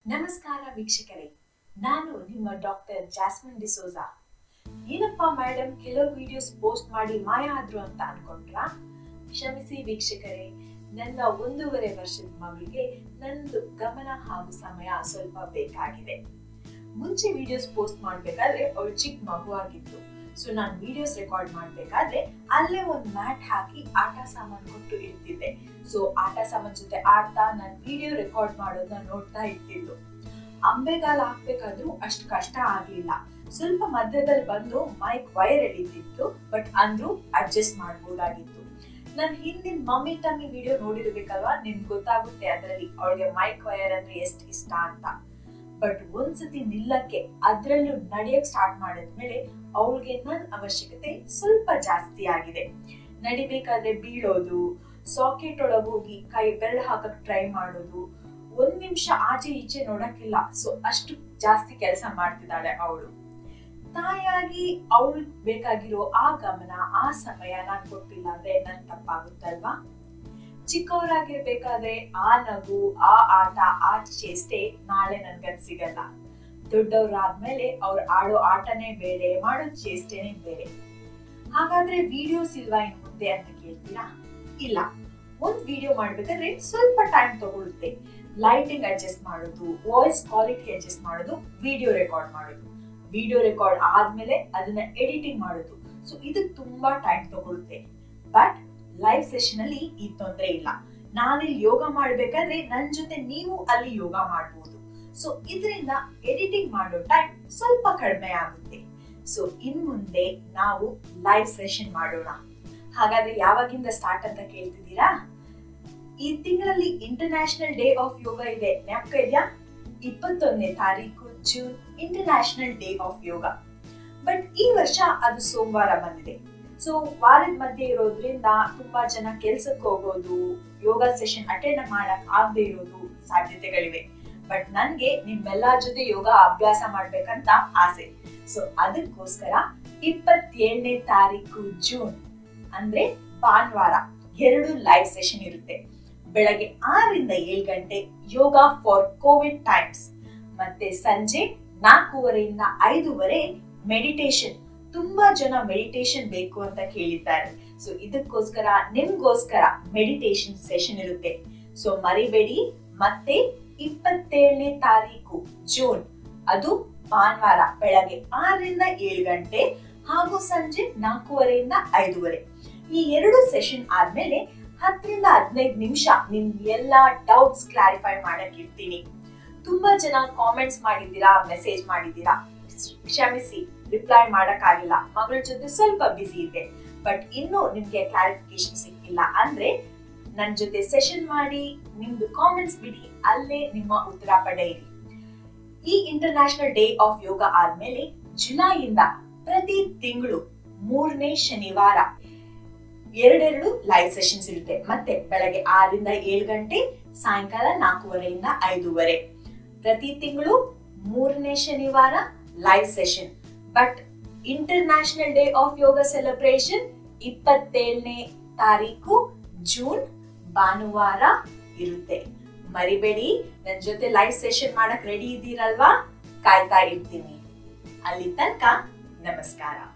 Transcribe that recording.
ನಮಸ್ಕಾರ ವೀಕ್ಷಕರೇ ನಾನು ನಿಮ್ಮ ಡಾಕ್ಟರ್ ಜಾಸ್ಮಿನ್ ಡಿಸೋಜಾ ಏನಪ್ಪಾ ಮೇಡಮ್ ಕೆಲವು ವಿಡಿಯೋಸ್ ಪೋಸ್ಟ್ ಮಾಡಿ ಮಾಯ ಆದ್ರು ಅಂತ ಅನ್ಕೊಂಡ್ರಾ ಕ್ಷಮಿಸಿ ವೀಕ್ಷಕರೇ ನನ್ನ ಒಂದೂವರೆ ವರ್ಷದ ಮಗಳಿಗೆ ನಂದು ಗಮನ ಹಾಗೂ ಸಮಯ ಸ್ವಲ್ಪ ಬೇಕಾಗಿದೆ ಮುಂಚೆ ವಿಡಿಯೋಸ್ ಪೋಸ್ಟ್ ಮಾಡ್ಬೇಕಾದ್ರೆ ಅವಳು ಚಿಕ್ಕ ಮಗುವಾಗಿತ್ತು ಸೊ ನಾನು ವಿಡಿಯೋಸ್ ರೆಕಾರ್ಡ್ ಮಾಡ್ಬೇಕಾದ್ರೆ ಅಲ್ಲೇ ಒಂದು ಮ್ಯಾಟ್ ಹಾಕಿ ಆಟ ಸಾಮಾನು ಕೊಟ್ಟು ಇಡ್ತಿದ್ದೆ ಸೊ ಆಟ ಸಾಮಾನ್ ಜೊತೆ ಆಡ್ತಾ ನಾನು ವಿಡಿಯೋ ರೆಕಾರ್ಡ್ ಮಾಡೋದನ್ನ ನೋಡ್ತಾ ಇರ್ತಿದ್ಲು ಅಂಬೆಗಾಲ ಹಾಕ್ಬೇಕಾದ್ರೂ ಅಷ್ಟು ಕಷ್ಟ ಆಗ್ಲಿಲ್ಲ ಸ್ವಲ್ಪ ಮಧ್ಯದಲ್ಲಿ ಬಂದು ಮೈಕ್ ವೈರ್ ಎಳಿತಿತ್ತು ಬಟ್ ಅಂದ್ರೂ ಅಡ್ಜಸ್ಟ್ ಮಾಡ್ಬೋದಾಗಿತ್ತು ನನ್ ಹಿಂದಿನ ಮಮ್ಮಿ ಟಮ್ಮಿ ವಿಡಿಯೋ ನೋಡಿರ್ಬೇಕಲ್ವಾ ನಿಮ್ಗೆ ಗೊತ್ತಾಗುತ್ತೆ ಅದರಲ್ಲಿ ಅವಳಿಗೆ ಮೈಕ್ ವೈರ್ ಅಂದ್ರೆ ಎಷ್ಟು ಇಷ್ಟ ಅಂತ ಬಟ್ ಒಂದ್ಸತಿ ನಿಲ್ಲಕ್ಕೆ ಅದ್ರಲ್ಲೂ ನಡೆಯಕ್ ಸ್ಟಾರ್ಟ್ ಮಾಡಿದ್ಮೇಲೆ ಅವಳಿಗೆ ನನ್ನ ಅವಶ್ಯಕತೆ ಸ್ವಲ್ಪ ಜಾಸ್ತಿ ಆಗಿದೆ ನಡಿಬೇಕಾದ್ರೆ ಬೀಳೋದು ಸಾಕೆಟ್ ಒಳಗೆ ಹೋಗಿ ಕೈ ಬೆರಳು ಹಾಕಕ್ ಟ್ರೈ ಮಾಡೋದು ಒಂದ್ ನಿಮಿಷ ಆಚೆ ಈಚೆ ನೋಡಕ್ಕಿಲ್ಲ ಸೊ ಅಷ್ಟು ಜಾಸ್ತಿ ಕೆಲಸ ಮಾಡ್ತಿದ್ದಾಳೆ ಅವಳು ತಾಯಿಯಾಗಿ ಅವಳು ಬೇಕಾಗಿರೋ ಆ ಗಮನ ಆ ಸಮಯ ನಾನ್ ಕೊಟ್ಟಿಲ್ಲ ಅಂದ್ರೆ ನನ್ ತಪ್ಪಾಗುತ್ತಲ್ವಾ ಚಿಕ್ಕವರಾಗಿರ್ಬೇಕಾದ್ರೆ ಆ ನಗು ಆ ಆಟ ಆ ಚೇಷ್ಟೆ ನಾಳೆ ನನ್ಗದ್ ಸಿಗಲ್ಲ ದೊಡ್ಡವರಾದ್ಮೇಲೆ ಅವ್ರು ಆಡೋ ಆಟನೇ ಬೇರೆ ಮಾಡೋ ಚೇಷ್ಟೆನೇ ಬೇರೆ ಹಾಗಾದ್ರೆ ವಿಡಿಯೋಸ್ ಇಲ್ವಾ ಇನ್ ಮುಂದೆ ಅಂತ ಕೇಳ್ತೀರಾ ಇಲ್ಲ ಒಂದ್ ವಿಡಿಯೋ ಮಾಡ್ಬೇಕಾದ್ರೆ ಸ್ವಲ್ಪ ಟೈಮ್ ತಗೊಳುತ್ತೆ ಲೈಟಿಂಗ್ ಅಡ್ಜಸ್ಟ್ ಮಾಡೋದು ವಾಯ್ಸ್ ಕ್ವಾಲಿಟಿ ಅಡ್ಜಸ್ಟ್ ಮಾಡೋದು ವಿಡಿಯೋ ರೆಕಾರ್ಡ್ ಮಾಡೋದು ವಿಡಿಯೋ ರೆಕಾರ್ಡ್ ಆದ್ಮೇಲೆ ಅದನ್ನ ಎಡಿಟಿಂಗ್ ಮಾಡೋದು ಸೊ ಇದಕ್ ತುಂಬಾ ಟೈಮ್ ತಗೊಳುತ್ತೆ ಬಟ್ ಲೈವ್ ಸೆಷನ್ ಅಲ್ಲಿ ಈ ತೊಂದರೆ ಇಲ್ಲ ನಾನಿಲ್ಲಿ ಯೋಗ ಮಾಡ್ಬೇಕಾದ್ರೆ ನನ್ ಜೊತೆ ನೀವು ಅಲ್ಲಿ ಯೋಗ ಮಾಡಬಹುದು ಸೊ ಇದರಿಂದ ಎಡಿಟಿಂಗ್ ಮಾಡೋ ಟೈಮ್ ಸ್ವಲ್ಪ ಕಡಿಮೆ ಆಗುತ್ತೆ ಸೊ ಇನ್ ಮುಂದೆ ನಾವು ಲೈವ್ ಸೆಷನ್ ಮಾಡೋಣ ಹಾಗಾದ್ರೆ ಯಾವಾಗಿಂದ ಸ್ಟಾರ್ಟ್ ಅಂತ ಕೇಳ್ತಿದ್ದೀರಾ ಈ ತಿಂಗಳಲ್ಲಿ ಇಂಟರ್ನ್ಯಾಷನಲ್ ಡೇ ಆಫ್ ಯೋಗ ಇದೆ ಜ್ಞಾಪಕ ಇದೆಯಾ ಇಪ್ಪತ್ತೊಂದನೇ ತಾರೀಕು June international day of yoga but ಈ ವರ್ಷ ಅದು ಸೋಮವಾರ ಬಂದಿದೆ ಸೊ ವಾರದ ಮಧ್ಯೆ ಇರೋದ್ರಿಂದ ತುಂಬಾ ಜನ ಕೆಲ್ಸಕ್ಕೆ ಹೋಗೋದು ಯೋಗ ಸೆಷನ್ ಅಟೆಂಡ್ ಮಾಡಕ್ ಆಗದೆ ಇರೋದು ಸಾಧ್ಯತೆಗಳಿವೆ ಬಟ್ ನನ್ಗೆ ನಿಮ್ಮೆಲ್ಲರ ಜೊತೆ ಯೋಗ ಅಭ್ಯಾಸ ಮಾಡ್ಬೇಕಂತ ಆಸೆ ಸೊ ಅದಕ್ಕೋಸ್ಕರ ಇಪ್ಪತ್ತೇಳನೇ ತಾರೀಕು ಜೂನ್ ಅಂದ್ರೆ ಭಾನುವಾರ ಎರಡು ಲೈವ್ ಸೆಷನ್ ಇರುತ್ತೆ ಬೆಳಗ್ಗೆ ಆರರಿಂದ ಏಳು ಗಂಟೆ ಯೋಗ ಫಾರ್ ಕೋವಿಡ್ ಟೈಮ್ಸ್ ಮತ್ತೆ ಸಂಜೆ ನಾಲ್ಕೂವರೆಯಿಂದ ಐದೂವರೆ ಮೆಡಿಟೇಷನ್ ತುಂಬಾ ಜನ ಮೆಡಿಟೇಷನ್ ಬೇಕು ಅಂತ ಕೇಳಿದ್ದಾರೆ ಸೊ ಇದಕ್ಕೋಸ್ಕರ ನಿಮ್ಗೋಸ್ಕರ ಮೆಡಿಟೇಷನ್ ಸೆಷನ್ ಇರುತ್ತೆ ಸೊ ಮರಿಬೇಡಿ ಮತ್ತೆ ಇಪ್ಪತ್ತೇಳನೇ ತಾರೀಕು ಜೂನ್ ಅದು ಭಾನುವಾರ ಬೆಳಗ್ಗೆ ಆರರಿಂದ ಏಳು ಗಂಟೆ ಹಾಗೂ ಸಂಜೆ ನಾಲ್ಕೂವರೆಯಿಂದ ಐದೂವರೆ ಈ ಎರಡು ಸೆಷನ್ ಆದ್ಮೇಲೆ ಹತ್ತರಿಂದ ಹದಿನೈದು ನಿಮಿಷ ನಿಮ್ ಎಲ್ಲಾ ಡೌಟ್ಸ್ ಕ್ಲಾರಿಫೈ ಮಾಡಕ್ ಇರ್ತೀನಿ ತುಂಬಾ ಜನ ಕಾಮೆಂಟ್ಸ್ ಮಾಡಿದ್ದೀರಾ ಮೆಸೇಜ್ ಮಾಡಿದ್ದೀರಾ ಕ್ಷಮಿಸಿ ರಿಪ್ಲೈ ಮಾಡಕ್ ಆಗಿಲ್ಲ ಮಗಳ ಜೊತೆ ಸ್ವಲ್ಪ ಬಿಸಿ ಇದೆ ಬಟ್ ಇನ್ನು ನಿಮ್ಗೆ ಕ್ಲಾರಿಫಿಕೇಶನ್ ಸಿಕ್ಕಿಲ್ಲ ಅಂದ್ರೆ ನನ್ ಜೊತೆ ಸೆಷನ್ ಮಾಡಿ ನಿಮ್ದು ಕಾಮೆಂಟ್ಸ್ ಬಿಡಿ ಅಲ್ಲೇ ನಿಮ್ಮ ಉತ್ತರ ಪಡೆಯಿರಿ ಈ ಇಂಟರ್ನ್ಯಾಷನಲ್ ಡೇ ಆಫ್ ಯೋಗ ಆದ್ಮೇಲೆ ಜುಲೈಯಿಂದ ಪ್ರತಿ ತಿಂಗಳು ಮೂರನೇ ಶನಿವಾರ ಎರಡೆರಡು ಲೈವ್ ಸೆಷನ್ಸ್ ಇರುತ್ತೆ ಮತ್ತೆ ಬೆಳಗ್ಗೆ ಆರರಿಂದ ಏಳು ಗಂಟೆ ಸಾಯಂಕಾಲ ನಾಲ್ಕೂವರೆಯಿಂದ ಐದೂವರೆ ಪ್ರತಿ ತಿಂಗಳು ಮೂರನೇ ಶನಿವಾರ live session but international day of yoga celebration ಇಪ್ಪತ್ತೇಳನೇ ತಾರೀಕು ಜೂನ್ ಭಾನುವಾರ ಇರುತ್ತೆ ಮರಿಬೇಡಿ ನನ್ ಜೊತೆ ಲೈವ್ ಸೆಷನ್ ಮಾಡಕ್ ರೆಡಿ ಇದ್ದೀರಲ್ವಾ ಕಾಯ್ತಾ ಇರ್ತೀನಿ ಅಲ್ಲಿ ತನಕ ನಮಸ್ಕಾರ